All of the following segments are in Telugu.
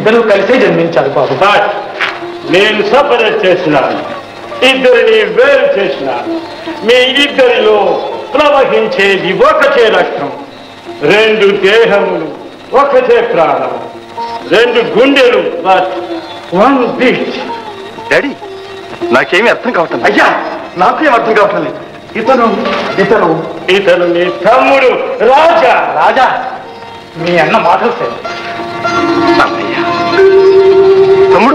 ఇద్దరు కలిసే జన్మించారు బాబు బట్ నేను సపరేట్ చేసినాను ఇద్దరిని వేరు చేసినాను మీ ఇద్దరిలో ప్రవహించేది ఒకటే రక్తం రెండు దేహములు ఒకటే ప్రాణం రెండు గుండెలు బట్ వన్ బీచ్ డాడీ నాకేమీ అర్థం కావటం లేదు. అయ్యా నాకేం అర్థం కావటం లేదు ఇతను ఇతను ఇతను నీ తమ్ముడు రాజా రాజా మీ అన్న మాటలు సరే అన్నయ్య తమ్ముడు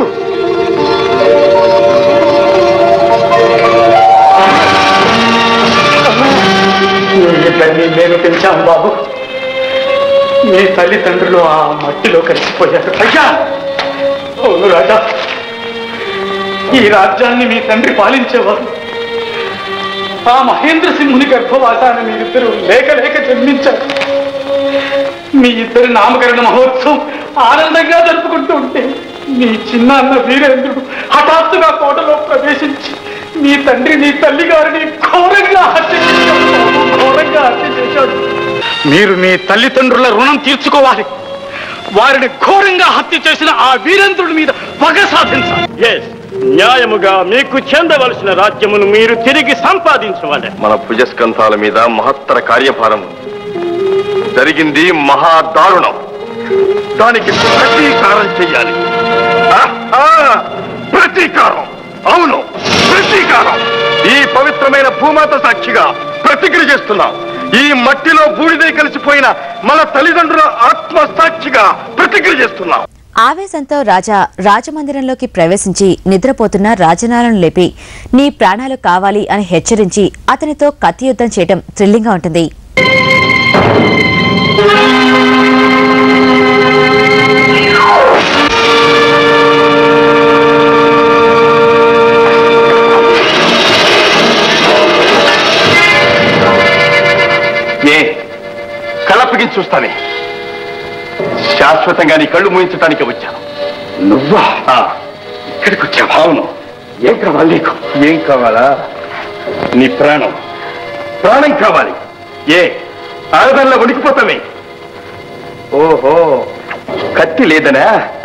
మీ ఇద్దరిని నేను పెంచాం బాబు మీ తల్లిదండ్రులు ఆ మట్టిలో కలిసిపోయారు అయ్యా అవును రాజా ఈ రాజ్యాన్ని మీ తండ్రి పాలించేవారు ఆ మహేంద్ర సింహుని గర్భవాసాన్ని మీరిద్దరు లేక లేక జన్మించారు మీ ఇద్దరి నామకరణ మహోత్సవం ఆనందంగా జరుపుకుంటూ ఉంటే మీ చిన్న అన్న వీరేంద్రుడు హఠాత్తుగా కోటలో ప్రవేశించి మీ తండ్రి నీ తల్లి గారిని ఘోరంగా హత్య చేశాడు బాబు, ఘోరంగా హత్య చేశాడు మీరు మీ తల్లిదండ్రుల రుణం తీర్చుకోవాలి వారిని ఘోరంగా హత్య చేసిన ఆ వీరేంద్రుడి మీద పగ సాధించాలి ఎస్ న్యాయముగా మీకు చెందవలసిన రాజ్యమును మీరు తిరిగి సంపాదించవాలి మన భుజస్కంధాల మీద మహత్తర కార్యభారం ఉంది. జరిగింది మహా దారుణం దానికి ప్రతీకారం చెయ్యాలి ఆహా! ప్రతీకారం అవును ప్రతీకారం ఈ పవిత్రమైన భూమాత సాక్షిగా ప్రతిక్రియ చేస్తున్నాం ఈ మట్టిలో బూడిదే కలిసిపోయిన మన తల్లిదండ్రుల ఆత్మ సాక్షిగా ప్రతిక్రియ చేస్తున్నాం ఆవేశంతో రాజా రాజమందిరంలోకి ప్రవేశించి నిద్రపోతున్న రాజనాలను లేపి నీ ప్రాణాలు కావాలి అని హెచ్చరించి అతనితో కత్తి యుద్ధం చేయడం థ్రిల్లింగ్గా ఉంటుంది ఏ కలపగించి చూస్తానే శాశ్వతంగా నీ కళ్ళు మూయించడానికి వచ్చాను నువ్వా ఇక్కడికి వచ్చావా అవును ఏం కావాలి నీకు ఏం కావాలా నీ ప్రాణం ప్రాణం కావాలి ఏ ఆయుధంలో ఉడికిపోతామే ఓహో కత్తి లేదనా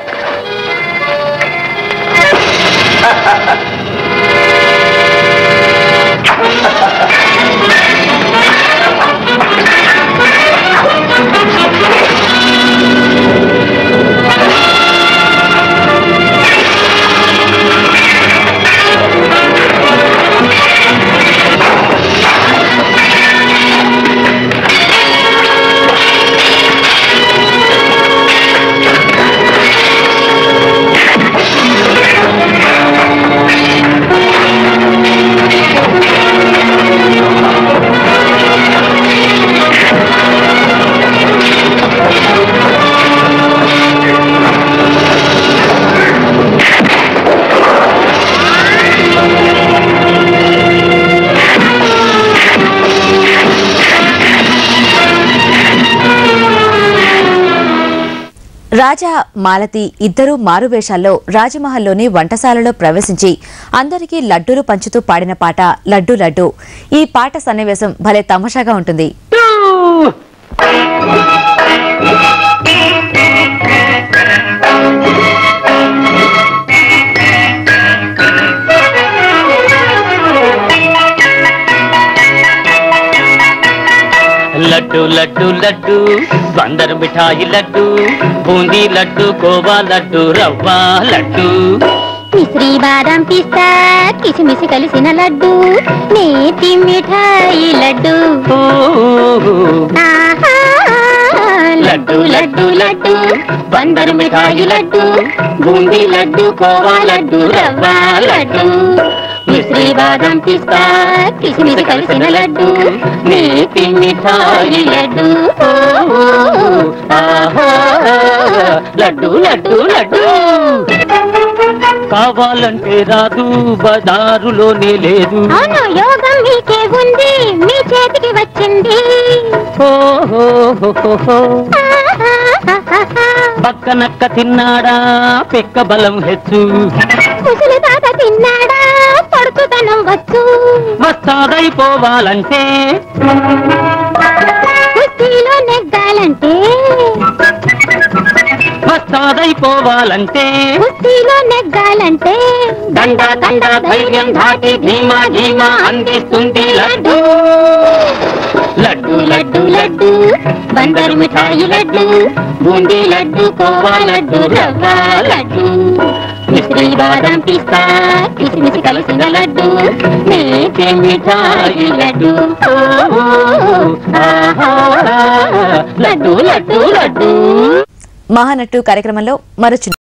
రాజా మాలతి ఇద్దరూ మారువేషాల్లో రాజమహల్లోని వంటశాలలో ప్రవేశించి అందరికీ లడ్డూలు పంచుతూ పాడిన పాట లడ్డు లడ్డు ఈ పాట సన్నివేశం భలే తమాషాగా ఉంటుంది లడ్డు లడ్డు లడ్డు బందర్ మిఠాయి లడ్డు బూందీ లడ్డు కోవా లడ్డు రవ్వ లడ్డు మిశ్రీ బాదం పిస్తా కిసిమిసి కలిసిన లడ్డు నేతి మిఠాయి లడ్డు ఆహా, లడ్డు లడ్డు లడ్డు బందరు మిఠాయి లడ్డు బూందీ లడ్డు కోవా లడ్డు రవ్వ లడ్డు మిశ్రీ బాదం పిస్తా కిసిమిసి కలిసిన లడ్డు నేతి మిఠాయి లడ్డు ఆహా, లడ్డు లడ్డు లడ్డు కావాలంటే రాదు బజారులోనే లేదు అవును యోగం మీకే ఉంది మీ చేతికి వచ్చింది ఓహో పక్కనక్క తిన్నాడా పెక్క బలం హెచ్చు ముసలి తాత తిన్నాడా పడుకుతనం వచ్చు మస్తాదైపోవాలంటే కుస్తీలో నెగ్గాలంటే వస్తాదైపోవాలంటే కుస్తీలో నెగ్గాలంటే దండ దండ ధైర్యం దాటి ధీమా ధీమా అందిస్తుంది లడ్డు లడ్డు లడ్డు లడ్డు బందరు మిఠాయి లడ్డు బూందీ లడ్డు కోవా లడ్డు రవ్వ లడ్డు మిశ్రీ బాదం పిస్తా కిస్మిస్ కలిసిన లడ్డు నేతి మిఠాయి లడ్డు ఓ, ఓ, ఆహా, లడ్డు లడ్డు లడ్డు మహానట్టు కార్యక్రమంలో మరో చిన్న